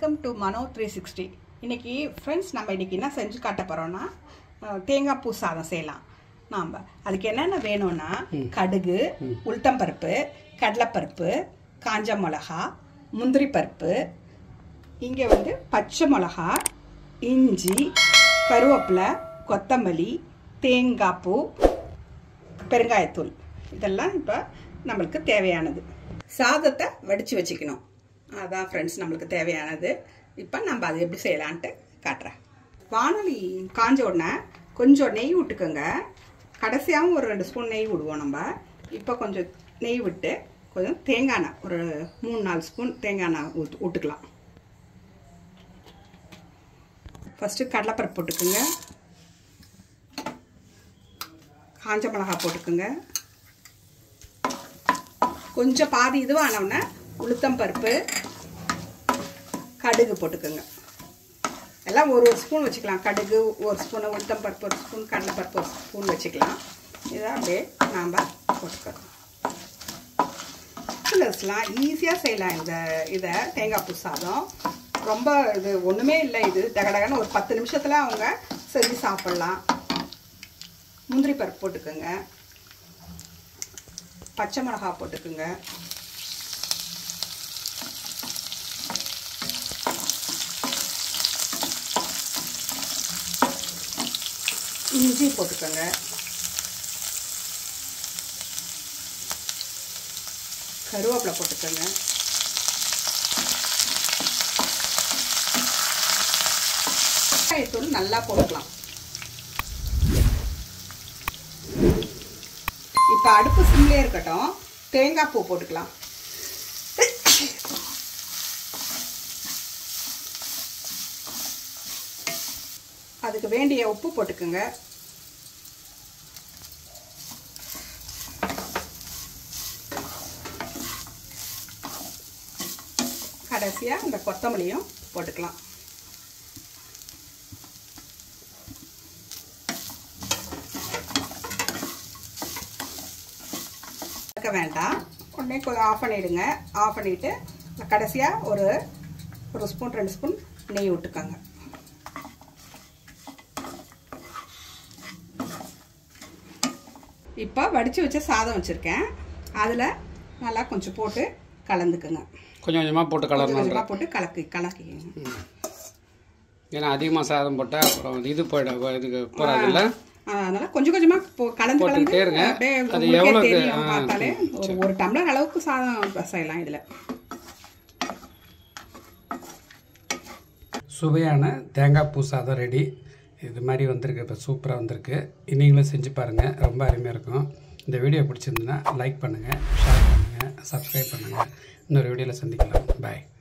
Welcome to Mano three sixty இன்னைக்கு friends நம்ம இன்னைக்கு என்ன செஞ்சு காட்ட போகிறோம்னா தேங்காய் பூ சாதம் செய்யலாம் நாம் அதுக்கு என்னென்ன வேணும்னா கடுகு உளுத்தம்பருப்பு கடலைப்பருப்பு காஞ்ச மிளகா முந்திரி பருப்பு இங்கே வந்து பச்சை மிளகா இஞ்சி கருவேப்பிலை கொத்தமல்லி தேங்காய் பூ பெருங்காயத்தூள் இதெல்லாம் இப்போ நம்மளுக்கு தேவையானது சாதத்தை வடித்து வச்சுக்கணும் அதான் ஃப்ரெண்ட்ஸ் நம்மளுக்கு தேவையானது இப்போ நம்ம அது எப்படி செய்யலான்ட்டு காட்டுறேன் வானொலி காஞ்ச உடனே கொஞ்சம் நெய் விட்டுக்கோங்க கடைசியாகவும் ஒரு ரெண்டு ஸ்பூன் நெய் விடுவோம் நம்ம இப்போ கொஞ்சம் நெய் விட்டு கொஞ்சம் தேங்காய் எண்ணெய் ஒரு மூணு நாலு ஸ்பூன் தேங்காய் எண்ணெய் ஊற்று விட்டுக்கலாம் ஃபஸ்ட்டு கடலைப்பருப்பு போட்டுக்கோங்க காஞ்ச மிளகா போட்டுக்கோங்க கொஞ்சம் பாதி இதுவானவுடனே உளுத்தம் பருப்பு கடுகு போட்டுக்கோங்க எல்லாம் ஒரு ஒரு ஸ்பூன் வச்சுக்கலாம் கடுகு ஒரு ஸ்பூன் உளுத்தம் பருப்பு ஒரு ஸ்பூன் கடலைப்பருப்பு ஒரு ஸ்பூன் வச்சுக்கலாம் இதை அப்படியே நாம் போட்டுக்கிறோம் பேச்சுலர்ஸ்லாம் ஈஸியாக செய்யலாம் இந்த இதை தேங்காய் பூ சாதம் ரொம்ப இது ஒன்றுமே இல்லை இது டகடகன்னு ஒரு பத்து நிமிஷத்தில் அவங்க செஞ்சு சாப்பிட்லாம் முந்திரி பருப்பு போட்டுக்கோங்க பச்சை மிளகா போட்டுக்குங்க இஞ்சி போட்டுக்கோங்க கருவேப்பிலை போட்டுக்கோங்க தூள் நல்லா போட்டுக்கலாம் இப்போ அடுப்பு சிம்லே இருக்கட்டும் தேங்காய் பூ போட்டுக்கலாம் அதுக்கு வேண்டிய உப்பு போட்டுக்குங்க கடைசியாக இந்த கொத்தமல்லியும் போட்டுக்கலாம் இருக்க வேண்டாம் உடனே கொஞ்சம் ஆஃப் பண்ணிவிடுங்க ஆஃப் பண்ணிவிட்டு கடைசியாக ஒரு ஒரு ஸ்பூன் ரெண்டு ஸ்பூன் நெய் விட்டுக்கோங்க இப்போ வடித்து வச்ச சாதம் வச்சுருக்கேன் அதில் நல்லா கொஞ்சம் போட்டு கலந்துக்குங்க கொஞ்சம் கொஞ்சமாக போட்டு கொஞ்சம் கலரணும் கொஞ்சமாக போட்டு கலக்கி கலக்கிக்கங்க ஏன்னா அதிகமாக சாதம் போட்டால் அப்புறம் இது போயிடும் இதுக்கு போகாதுல்ல அதனால கொஞ்சம் கொஞ்சமா போ கலந்து கலந்து போட்டுக்கிட்டே இருங்க. அப்படியே அது உங்களுக்கே எவ்வளவு- தெரியும் ஆ, பார்த்தாலே ஒரு ஒரு டம்ளர் அளவுக்கு சாதம் செய்யலாம் இதுல சுவையான தேங்காய் பூ சாதம் ரெடி இது மாதிரி வந்திருக்கு இப்போ சூப்பராக வந்திருக்கு நீங்களும் செஞ்சு பாருங்கள் ரொம்ப அருமையாக இருக்கும் இந்த வீடியோ பிடிச்சிருந்துன்னா லைக் பண்ணுங்கள் ஷேர் பண்ணுங்கள் சப்ஸ்கிரைப் பண்ணுங்கள் இன்னொரு வீடியோவில் சந்திக்கலாம் பாய்